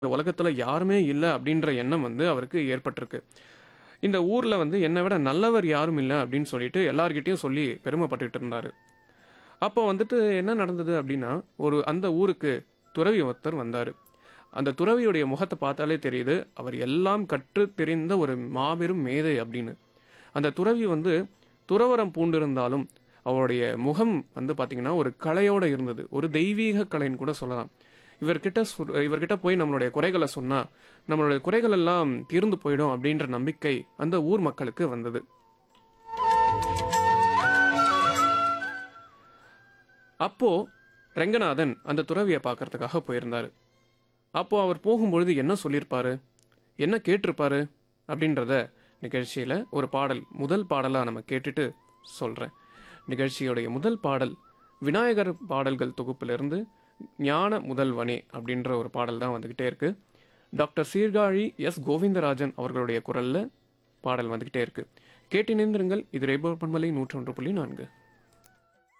இந்த உலகத்துல யாருமே இல்ல அப்படின்ற எண்ணம் வந்து அவருக்கு ஏற்பட்டிருக்கு. இந்த ஊர்ல வந்து என்ன விட நல்லவர் யாரும் இல்ல அப்படின்னு சொல்லிட்டு எல்லார்கிட்டயும் சொல்லி பெருமைப்பட்டுட்டு இருந்தாரு. அப்போ வந்துட்டு என்ன நடந்தது அப்படின்னா, ஒரு அந்த ஊருக்கு துறவி ஒருத்தர் வந்தாரு. அந்த துறவியுடைய முகத்த பார்த்தாலே தெரியுது, அவர் எல்லாம் கற்றுத் தெரிந்த ஒரு மாபெரும் மேதை அப்படின்னு. அந்த துறவி வந்து துறவறம் பூண்டிருந்தாலும், அவருடைய முகம் வந்து பார்த்தீங்கன்னா, ஒரு கலையோட இருந்தது. ஒரு தெய்வீக கலைன்னு கூட சொல்லலாம். இவர்கிட்ட சொ இவர்கிட்ட போய் நம்மளுடைய குறைகள சொன்னா, நம்மளுடைய குறைகள் எல்லாம் தீர்ந்து போயிடும் அப்படின்ற நம்பிக்கை அந்த ஊர் மக்களுக்கு வந்தது. அப்போ ரெங்கநாதன் அந்த துறவிய பார்க்கறதுக்காக போயிருந்தாரு. அப்போ அவர் போகும்பொழுது என்ன சொல்லியிருப்பாரு? என்ன கேட்டிருப்பாரு? அப்படின்றத நிகழ்ச்சியில ஒரு பாடல் முதல் பாடலா நம்ம கேட்டுட்டு சொல்றேன். நிகழ்ச்சியுடைய முதல் பாடல் விநாயகர் பாடல்கள் தொகுப்பிலிருந்து ஞான முதல்வனே அப்படின்ற ஒரு பாடல் தான் வந்துகிட்டே இருக்கு. Doctor Sirkazhi S. கோவிந்தராஜன் அவர்களுடைய குரல்ல பாடல் வந்துகிட்டே இருக்கு. கேட்டிணைந்திருங்கள். இது ரெயின்போ பண்பலை 101.4